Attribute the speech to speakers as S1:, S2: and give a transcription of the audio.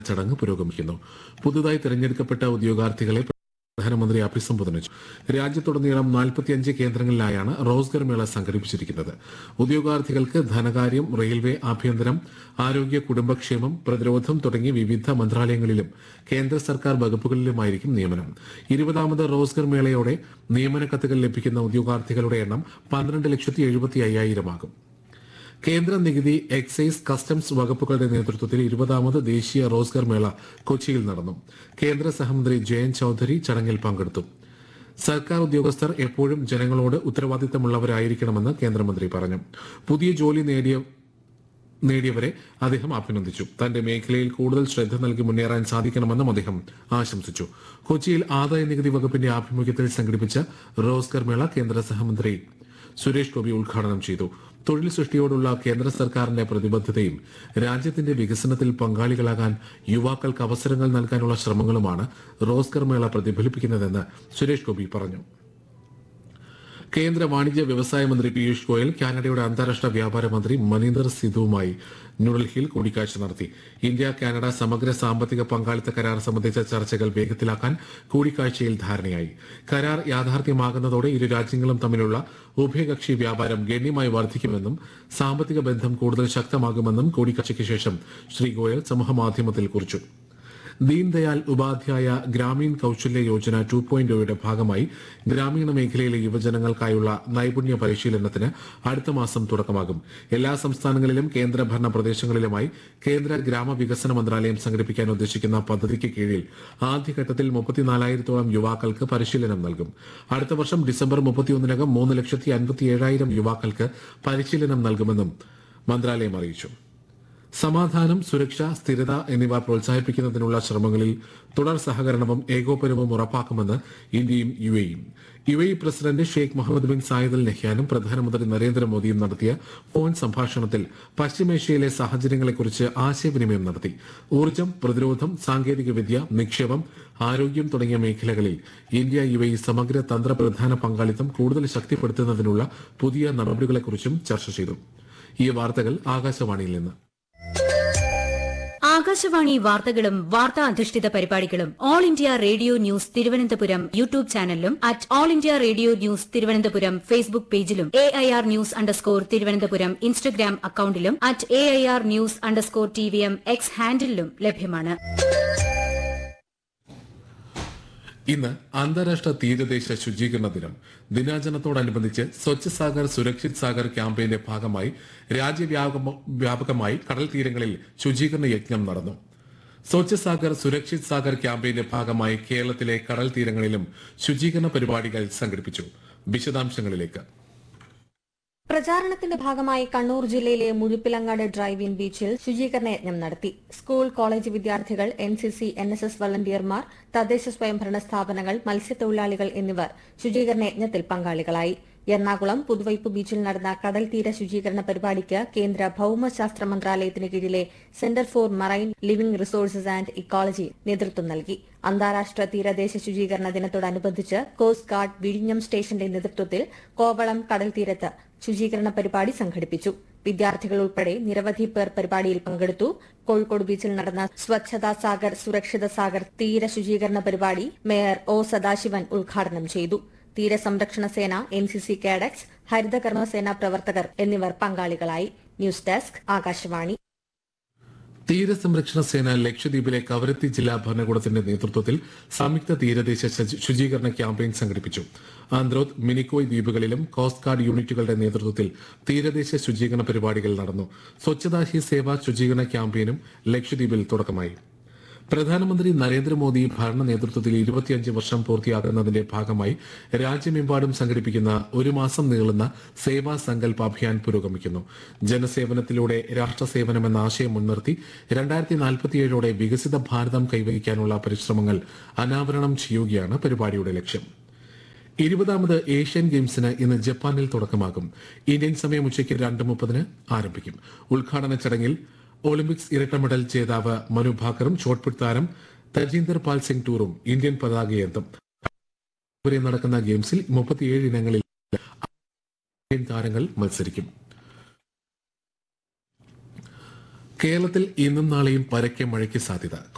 S1: ചടങ്ങ് പുരോഗമിക്കുന്നു പുതുതായി തെരഞ്ഞെടുക്കപ്പെട്ട ഉദ്യോഗാർത്ഥികളെ പ്രധാനമന്ത്രി അഭിസംബോധന ചെയ്തു രാജ്യത്തുടനീളം നാൽപ്പത്തിയഞ്ച് കേന്ദ്രങ്ങളിലായാണ് റോസ്ഗർ മേള സംഘടിപ്പിച്ചിരിക്കുന്നത് ഉദ്യോഗാർത്ഥികൾക്ക് ധനകാര്യം റെയിൽവേ ആഭ്യന്തരം ആരോഗ്യ കുടുംബക്ഷേമം പ്രതിരോധം തുടങ്ങി വിവിധ മന്ത്രാലയങ്ങളിലും കേന്ദ്ര സർക്കാർ വകുപ്പുകളിലുമായിരിക്കും നിയമനം ഇരുപതാമത് റോസ്ഗർ മേളയോടെ നിയമന കത്തുകൾ ലഭിക്കുന്ന ഉദ്യോഗാർത്ഥികളുടെ എണ്ണം പന്ത്രണ്ട് ലക്ഷത്തി എഴുപത്തി അയ്യായിരമാകും കേന്ദ്ര നികുതി എക്സൈസ് കസ്റ്റംസ് വകുപ്പുകളുടെ നേതൃത്വത്തിൽ ഇരുപതാമത് ദേശീയ റോസ്ഗർ മേള കൊച്ചിയിൽ നടന്നു കേന്ദ്ര സഹമന്ത്രി ജയന്ത് ചൌധരി ചടങ്ങിൽ പങ്കെടുത്തു സർക്കാർ ഉദ്യോഗസ്ഥർ എപ്പോഴും ജനങ്ങളോട് ഉത്തരവാദിത്തമുള്ളവരായിരിക്കണമെന്ന് കേന്ദ്രമന്ത്രി പറഞ്ഞു പുതിയ ജോലി നേടിയ നേടിയവരെ അദ്ദേഹം അഭിനന്ദിച്ചു തന്റെ മേഖലയിൽ കൂടുതൽ ശ്രദ്ധ നൽകി മുന്നേറാൻ സാധിക്കണമെന്നും അദ്ദേഹം ആശംസിച്ചു കൊച്ചിയിൽ ആദായ നികുതി വകുപ്പിന്റെ ആഭിമുഖ്യത്തിൽ സംഘടിപ്പിച്ച റോസ്ഗർ മേള കേന്ദ്ര സഹമന്ത്രി സുരേഷ് ഗോപി ഉദ്ഘാടനം ചെയ്തു തൊഴിൽ സൃഷ്ടിയോടുള്ള കേന്ദ്ര സർക്കാരിന്റെ പ്രതിബദ്ധതയും രാജ്യത്തിന്റെ വികസനത്തിൽ പങ്കാളികളാകാൻ യുവാക്കൾക്ക് അവസരങ്ങൾ നൽകാനുള്ള ശ്രമങ്ങളുമാണ് റോസ്ഗർ മേള പ്രതിഫലിപ്പിക്കുന്നതെന്ന് സുരേഷ് ഗോപി പറഞ്ഞു കേന്ദ്ര വാണിജ്യ വ്യവസായ മന്ത്രി പീയൂഷ് ഗോയൽ കാനഡയുടെ അന്താരാഷ്ട്ര വ്യാപാര മന്ത്രി മനീന്ദർ സിധുവുമായി ന്യൂഡൽഹിയിൽ കൂടിക്കാഴ്ച നടത്തി ഇന്ത്യ കാനഡ സമഗ്ര സാമ്പത്തിക പങ്കാളിത്ത കരാർ സംബന്ധിച്ച ചർച്ചകൾ വേഗത്തിലാക്കാൻ കൂടിക്കാഴ്ചയിൽ ധാരണയായി കരാർ യാഥാർത്ഥ്യമാകുന്നതോടെ ഇരു രാജ്യങ്ങളും തമ്മിലുള്ള ഉഭയകക്ഷി വ്യാപാരം ഗണ്യമായി വർദ്ധിക്കുമെന്നും സാമ്പത്തിക ബന്ധം കൂടുതൽ ശക്തമാകുമെന്നും കൂടിക്കാഴ്ചയ്ക്ക് ശേഷം ശ്രീ ഗോയൽ സമൂഹമാധ്യമത്തിൽ കുറിച്ചു ദീൻദയാൽ ഉപാധ്യായ ഗ്രാമീൺ കൌശല്യ യോജന ടു പോയിന്റ് ഒയുടെ ഭാഗമായി ഗ്രാമീണ മേഖലയിലെ യുവജനങ്ങൾക്കായുള്ള നൈപുണ്യ പരിശീലനത്തിന് അടുത്ത മാസം തുടക്കമാകും എല്ലാ സംസ്ഥാനങ്ങളിലും കേന്ദ്രഭരണ പ്രദേശങ്ങളിലുമായി കേന്ദ്ര ഗ്രാമവികസന മന്ത്രാലയം സംഘടിപ്പിക്കാൻ ഉദ്ദേശിക്കുന്ന പദ്ധതിക്ക് കീഴിൽ ആദ്യഘട്ടത്തിൽ മുപ്പത്തിനാലായിരത്തോളം യുവാക്കൾക്ക് പരിശീലനം നൽകും അടുത്ത വർഷം ഡിസംബർ മുപ്പത്തിയൊന്നിനകം മൂന്ന് ലക്ഷത്തി അൻപത്തി ഏഴായിരം യുവാക്കൾക്ക് പരിശീലനം നൽകുമെന്നും മന്ത്രാലയം അറിയിച്ചു സമാധാനം സുരക്ഷ സ്ഥിരത എന്നിവ പ്രോത്സാഹിപ്പിക്കുന്നതിനുള്ള ശ്രമങ്ങളിൽ തുടർ സഹകരണവും ഏകോപനവും ഉറപ്പാക്കുമെന്ന് ഇന്ത്യയും യു എയും U A president Sheikh Mohammed bin Zayed Al നെഹ്യാനും പ്രധാനമന്ത്രി നരേന്ദ്രമോദിയും നടത്തിയ ഫോൺ സംഭാഷണത്തിൽ പശ്ചിമേഷ്യയിലെ സാഹചര്യങ്ങളെക്കുറിച്ച് ആശയവിനിമയം നടത്തി ഊർജ്ജം പ്രതിരോധം സാങ്കേതികവിദ്യ നിക്ഷേപം ആരോഗ്യം തുടങ്ങിയ മേഖലകളിൽ ഇന്ത്യ യു എ സമഗ്ര തന്ത്രപ്രധാന പങ്കാളിത്തം കൂടുതൽ ശക്തിപ്പെടുത്തുന്നതിനുള്ള പുതിയ നടപടികളെക്കുറിച്ചും ചർച്ച ചെയ്തു ഈ വാർത്തകൾ ആകാശവാണിയിൽ നിന്ന്
S2: ആകാശവാണി വാർത്തകളും വാർത്താ അധിഷ്ഠിത പരിപാടികളും all India radio news Thiruvananthapuram YouTube ചാനലിലും at all India radio news Thiruvananthapuram Facebook പേജിലും A I R news underscore Thiruvananthapuram Instagram അക്കൌണ്ടിലും at A I R news underscore T V M X ഹാൻഡിലും ലഭ്യമാണ്
S1: ഇന്ന് അന്താരാഷ്ട്ര തീരദേശ ശുചീകരണ ദിനം ദിനാചരണത്തോടനുബന്ധിച്ച് സ്വച്ഛ് സാഗർ സുരക്ഷിത് സാഗർ ക്യാമ്പയിന്റെ ഭാഗമായി രാജ്യവ്യാപക- വ്യാപകമായി കടൽ തീരങ്ങളിൽ ശുചീകരണ യജ്ഞം നടന്നു സ്വച്ഛ് സാഗർ സുരക്ഷിത് സാഗർ ക്യാമ്പയിന്റെ ഭാഗമായി കേരളത്തിലെ കടൽ തീരങ്ങളിലും ശുചീകരണ പരിപാടികൾ സംഘടിപ്പിച്ചു വിശദാംശങ്ങളിലേക്ക്
S3: പ്രചാരണത്തിന്റെ ഭാഗമായി കണ്ണൂർ ജില്ലയിലെ മുഴുപ്പിലങ്ങാട് ഡ്രൈവ് ഇൻ ബീച്ചിൽ ശുചീകരണ യജ്ഞം നടത്തി സ്കൂൾ കോളേജ് വിദ്യാർത്ഥികൾ N C C N S S വളണ്ടിയർമാർ തദ്ദേശ സ്വയംഭരണ സ്ഥാപനങ്ങൾ മത്സ്യത്തൊഴിലാളികൾ എന്നിവർ ശുചീകരണ യജ്ഞത്തിൽ പങ്കാളികളായി എറണാകുളം പുതുവൈപ്പ് ബീച്ചിൽ നടന്ന കടൽ തീര ശുചീകരണ പരിപാടിക്ക് കേന്ദ്ര ഭൌമശാസ്ത്ര മന്ത്രാലയത്തിന് കീഴിലെ Centre for Marine Living Resources and Ecology നേതൃത്വം നൽകി അന്താരാഷ്ട്ര തീരദേശ ശുചീകരണ ദിനത്തോടനുബന്ധിച്ച് കോസ്റ്റ് ഗാർഡ് വിഴിഞ്ഞം സ്റ്റേഷന്റെ നേതൃത്വത്തിൽ കോവളം കടൽ തീരത്ത് ശുചീകരണ പരിപാടി സംഘടിപ്പിച്ചു വിദ്യാർത്ഥികൾ ഉൾപ്പെടെ നിരവധി പേർ പരിപാടിയിൽ പങ്കെടുത്തു കോഴിക്കോട് ബീച്ചിൽ നടന്ന സ്വച്ഛതാ സാഗർ സുരക്ഷിത സാഗർ തീര ശുചീകരണ പരിപാടി മേയർ ഒ സദാശിവൻ ഉദ്ഘാടനം ചെയ്തു തീരസംരക്ഷണ സേന എൻ സി സി കാഡക്സ് ഹരിത കർമ്മസേന പ്രവർത്തകർ എന്നിവർ പങ്കാളികളായി ന്യൂസ് ഡെസ്ക് ആകാശവാണി
S1: തീരസംരക്ഷണ സേന ലക്ഷദ്വീപിലെ കവരത്തി ജില്ലാ ഭരണകൂടത്തിന്റെ നേതൃത്വത്തിൽ സംയുക്ത തീരദേശ ശുചി- ശുചീകരണ ക്യാമ്പയിൻ സംഘടിപ്പിച്ചു ആന്ത്രോത്ത് മിനിക്കോയ് ദ്വീപുകളിലും കോസ്റ്റ് ഗാർഡ് യൂണിറ്റുകളുടെ നേതൃത്വത്തിൽ തീരദേശ ശുചീകരണ പരിപാടികൾ നടന്നു സ്വച്ഛതാ ഹി സേവ ശുചീകരണ ക്യാമ്പയിനും ലക്ഷദ്വീപിൽ തുടക്കമായി പ്രധാനമന്ത്രി നരേന്ദ്രമോദി ഭരണ നേതൃത്വത്തിൽ ഇരുപത്തിയഞ്ച് വർഷം പൂർത്തിയാക്കുന്നതിന്റെ ഭാഗമായി രാജ്യമെമ്പാടും സംഘടിപ്പിക്കുന്ന ഒരു മാസം നീളുന്ന സേവാ സങ്കല്പ അഭിയാൻ പുരോഗമിക്കുന്നു ജനസേവനത്തിലൂടെ രാഷ്ട്രസേവനം എന്ന ആശയം മുൻനിർത്തി രണ്ടായിരത്തി നാൽപ്പത്തിയേഴോടെ വികസിത ഭാരതം കൈവരിക്കാനുള്ള പരിശ്രമങ്ങൾ അനാവരണം ചെയ്യുകയാണ് പരിപാടിയുടെ ലക്ഷ്യം ഇരുപതാമത് ഏഷ്യൻ ഗെയിംസിന് ഇന്ന് ജപ്പാനിൽ തുടക്കമാകും ഇന്ത്യൻ സമയം ഉച്ചയ്ക്ക് രണ്ട് മുപ്പതിന് ആരംഭിക്കും ഉദ്ഘാടന ചടങ്ങിൽ ഒളിമ്പിക്സ് ഇരട്ട മെഡൽ ജേതാവ് മനു ഭാക്കറും ഷോട്ട്പുട്ട് താരം തജീന്ദർ പാൽ സിംഗ് ടൂറും ഇന്ത്യൻ പതാകയേന്തും വരെ നടക്കുന്ന ഗെയിംസിൽ മുപ്പത്തിയേഴ് ഇനങ്ങളിൽ ഇന്ത്യൻ താരങ്ങൾ മത്സരിക്കും കേരളത്തിൽ ഇന്നും നാളെയും പരക്കെ മഴയ്ക്ക് സാധ്യത